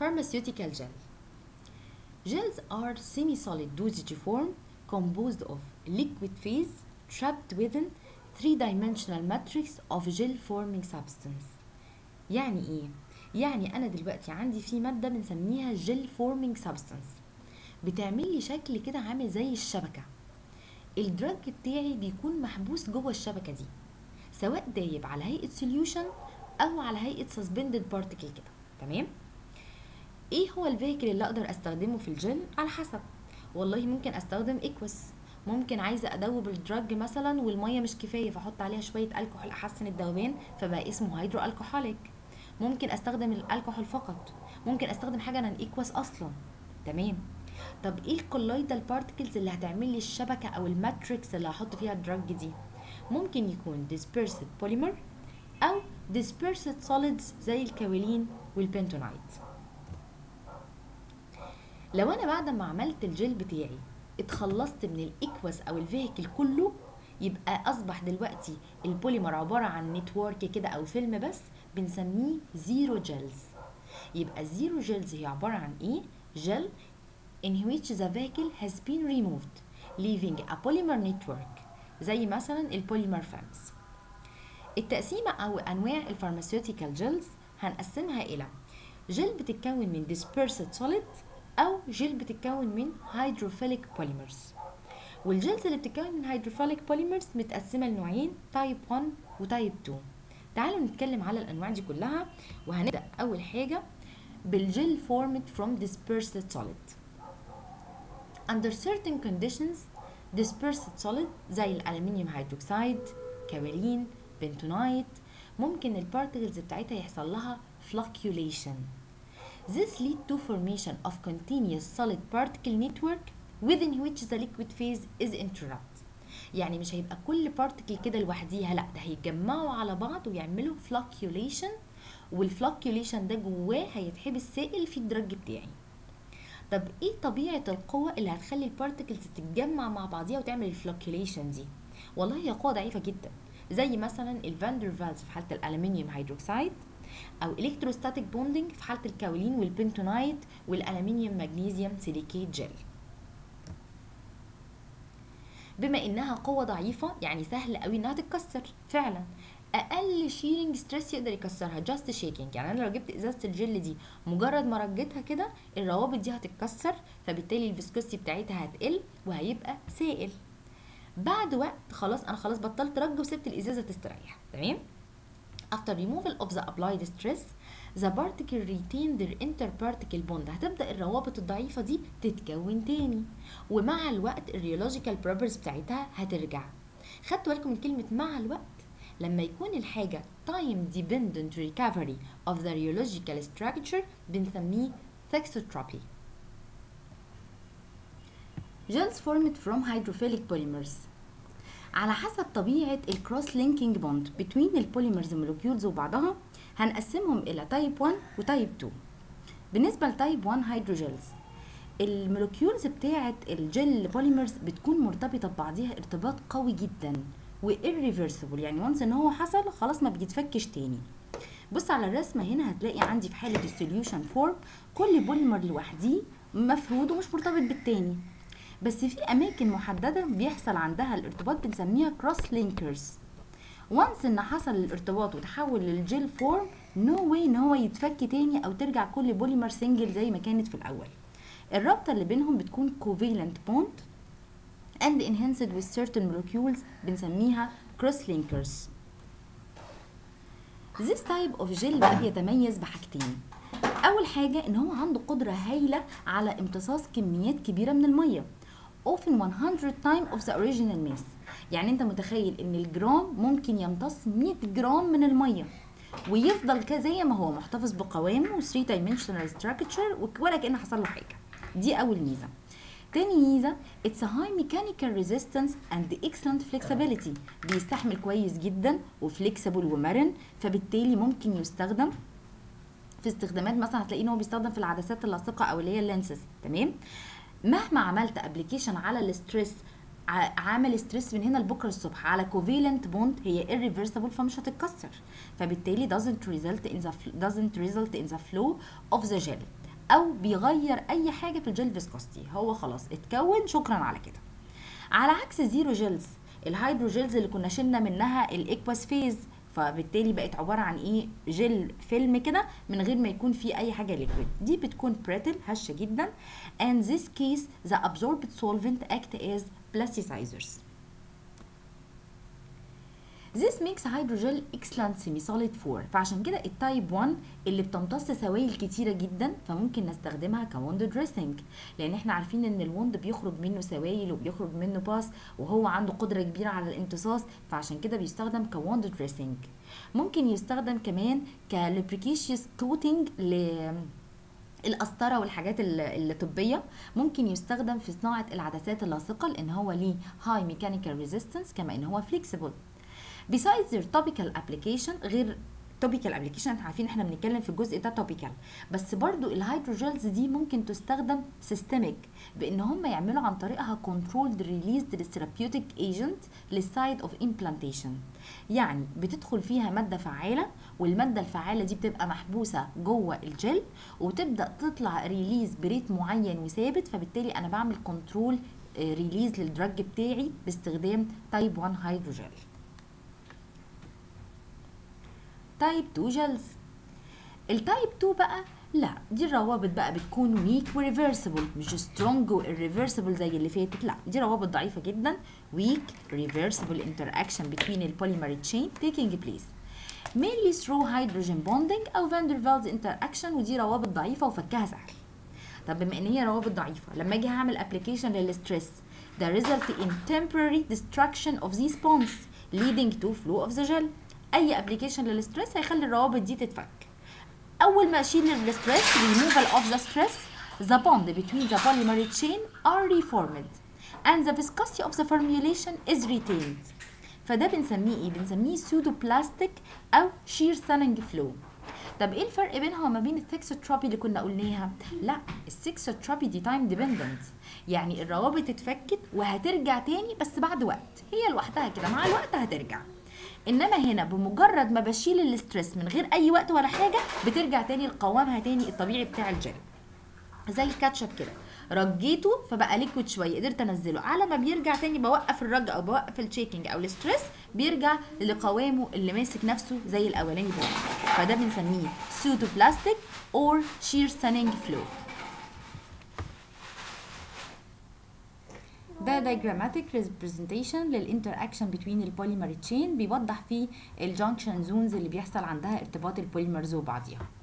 Pharmaceutical gel. Gels are semi-solid dosage form composed of liquid phase trapped within three-dimensional matrix of gel forming substance. يعني ايه؟ يعني انا دلوقتي عندي في مادة بنسميها gel forming substance بتعمل لي شكل كده عامل زي الشبكة الدراج بتاعي بيكون محبوس جوه الشبكة دي سواء دايب على هيئة سوليوشن او على هيئة suspended particle كده تمام؟ ايه هو الفيكل اللي اقدر استخدمه في الجل على حسب والله ممكن استخدم اكوس ممكن عايزه ادوب الدراج مثلا والميه مش كفايه فاحط عليها شويه الكحول احسن الذوبان فبقى اسمه هيدرو الكحوليك ممكن استخدم الكحول فقط ممكن استخدم حاجه نان اكوس اصلا تمام طب ايه الكولويدال بارتكلز اللي هتعمل لي الشبكه او الماتريكس اللي هحط فيها الدراج دي ممكن يكون dispersed polymer او dispersed solids زي الكاولين والبنتونايت لو انا بعد ما عملت الجل بتاعي اتخلصت من الاكوس او الفيهيكل كله يبقى اصبح دلوقتي البوليمر عباره عن نتورك كده او فيلم بس بنسميه زيرو جيلز يبقى الزيرو جيلز هي عباره عن ايه جل in which the vehicle has been removed leaving a polymer network زي مثلا البوليمر فامس التقسيمة أو أنواع الفارماسيوتيكال جيلز هنقسمها إلى جل بتتكون من dispersed solid أو جل بتتكون من hydrophilic polymers والجلز اللي بتتكون من hydrophilic polymers متقسمة لنوعين تايب 1 وتايب 2 تعالوا نتكلم على الأنواع دي كلها وهنبدأ أول حاجة بالجل formed from dispersed solid under certain conditions dispersed solid زي الألمنيوم هيدروكسيد كاولين بنتونايت ممكن البارتكلز بتاعتها يحصل لها flocculation This lead to formation of continuous solid particle network within which the liquid phase is interrupted. يعني مش هيبقى كل بارتكل كده لوحديها لا ده هيتجمعوا على بعض ويعملوا flocculation والفلوكيوليشن ده جواه هيتحبس سائل في الدرج بتاعي. طب ايه طبيعة القوة اللي هتخلي البارتكلز تتجمع مع بعضيها وتعمل الفلوكيوليشن دي؟ والله هي قوة ضعيفة جدا زي مثلا الفاندر فالز في حالة الألمنيوم هيدروكسيد او الكتروستاتيك بوندنج في حاله الكاولين والبنتونايت والالمنيوم مغنيسيوم سيليكيت جل بما انها قوه ضعيفه يعني سهل قوي انها تتكسر فعلا اقل شيرنج ستريس يقدر يكسرها جاست شيكينج يعني انا لو جبت ازازه الجل دي مجرد ما رجيتها كده الروابط دي هتتكسر فبالتالي الفيسكوستي بتاعتها هتقل وهيبقى سائل بعد وقت خلاص انا خلاص بطلت رج وسبت الازازه تستريح تمام after removal of the applied stress the particle retain their interparticle bond هتبدأ الروابط الضعيفة دي تتكون تاني ومع الوقت الريولوجيكال properties بتاعتها هترجع خدتوا بالكم من كلمة مع الوقت لما يكون الحاجة time dependent recovery of the rheological structure بنسميه thexotropy gels formed from hydrophilic polymers على حسب طبيعة الكروس لينكينج بوند بين البوليمرز مولكيولز وبعضها هنقسمهم إلى تايب 1 وتايب 2 بالنسبة لتايب 1 هيدروجيلز المولكيولز بتاعة الجل بوليمرز بتكون مرتبطة ببعضها ارتباط قوي جدا وإيريفرسبل يعني وانس ان هو حصل خلاص ما بيتفكش تاني بص على الرسمة هنا هتلاقي عندي في حالة السوليوشن فورم كل بوليمر لوحديه مفرود ومش مرتبط بالتاني بس في اماكن محدده بيحصل عندها الارتباط بنسميها كروس لينكرز وانس ان حصل الارتباط وتحول للجيل فورم نو واي ان هو يتفك تاني او ترجع كل بوليمر سنجل زي ما كانت في الاول الرابطه اللي بينهم بتكون covalent bond and enhanced with certain molecules بنسميها cross linkers This type of gel بقى بيتميز بحاجتين اول حاجه ان هو عنده قدره هايله على امتصاص كميات كبيره من الميه often 100 time of the original mass يعني انت متخيل ان الجرام ممكن يمتص 100 جرام من الميه ويفضل كده زي ما هو محتفظ بقوامه و 3 dimensional structure ولا كأن حصل له حاجه دي اول ميزه تاني ميزه it's a high mechanical resistance and excellent flexibility بيستحمل كويس جدا وفليكسبل ومرن فبالتالي ممكن يستخدم في استخدامات مثلا هتلاقيه ان هو بيستخدم في العدسات اللاصقه او اللي هي اللينسز تمام مهما عملت ابلكيشن على الاستريس عامل ستريس من هنا لبكره الصبح على كوفيلنت بوند هي irreversible فمش هتتكسر فبالتالي doesn't result in the doesn't result in the flow of the gel او بيغير اي حاجه في الجل فيسكوستي هو خلاص اتكون شكرا على كده على عكس الزيرو جيلز الهيدروجيلز اللي كنا شلنا منها الاكواس فيز فبالتالي بقت عباره عن ايه جل فيلم كده من غير ما يكون فيه اي حاجه ليكويد دي بتكون بريتل هشه جدا and this case the absorbed solvent act as plasticizers This makes hydrogel excellent semi-solid form فعشان كده التايب 1 اللي بتمتص سوائل كتيرة جدا فممكن نستخدمها كوند دريسنج لان احنا عارفين ان الوند بيخرج منه سوائل وبيخرج منه باس وهو عنده قدرة كبيرة على الامتصاص فعشان كده بيستخدم كوند دريسنج ممكن يستخدم كمان كلوبريكيشيوس كوتنج ل القسطره والحاجات ال- الطبيه ممكن يستخدم في صناعه العدسات اللاصقه لان هو ليه هاي ميكانيكال ريزيستنس كما ان هو فليكسيبل besides their topical application غير topical application احنا عارفين احنا بنتكلم في الجزء ده topical بس برضو الهيدروجيلز دي ممكن تستخدم systemic بان هم يعملوا عن طريقها controlled release للثيرابيوتيك agent للسايد اوف implantation يعني بتدخل فيها ماده فعاله والماده الفعاله دي بتبقى محبوسه جوه الجل وتبدا تطلع ريليز بريت معين وثابت فبالتالي انا بعمل كنترول ريليز للدرج بتاعي باستخدام تايب 1 هيدروجيل تايب 2 جلز التايب 2 بقى لا دي الروابط بقى بتكون ويك وريفرسبل مش سترونج والريفرسبل زي اللي فاتت لا دي روابط ضعيفه جدا ويك ريفرسبل interaction between البوليمر chain taking place mainly through hydrogen bonding او van der Waals interaction ودي روابط ضعيفه وفكها سهل طب بما ان هي روابط ضعيفه لما اجي هعمل ابلكيشن للستريس ده result in temporary destruction of these bonds leading to flow of the gel اي ابلكيشن للستريس هيخلي الروابط دي تتفك اول ما اشيل الستريس removal of the stress the bond between the polymer chain are reformed and the viscosity of the formulation is retained فده بنسميه ايه بنسميه سودو بلاستيك او shear thinning flow طب ايه الفرق بينها وما بين الثيكسوتروبي اللي كنا قلناها لا الثيكسوتروبي دي تايم ديبندنت يعني الروابط اتفكت وهترجع تاني بس بعد وقت هي لوحدها كده مع الوقت هترجع انما هنا بمجرد ما بشيل الاسترس من غير اي وقت ولا حاجه بترجع تاني لقوامها تاني الطبيعي بتاع الجل زي الكاتشب كده رجيته فبقى ليكويد شويه قدرت انزله على ما بيرجع تاني بوقف الرج او بوقف الشيكنج او الستريس بيرجع لقوامه اللي ماسك نفسه زي الاولاني ده فده بنسميه سودو بلاستيك اور شير ثانينج فلو ده diagrammatic representation للinteraction between البوليمر chain بيوضح فيه الجانكشن زونز اللي بيحصل عندها ارتباط البوليمرز وبعضيها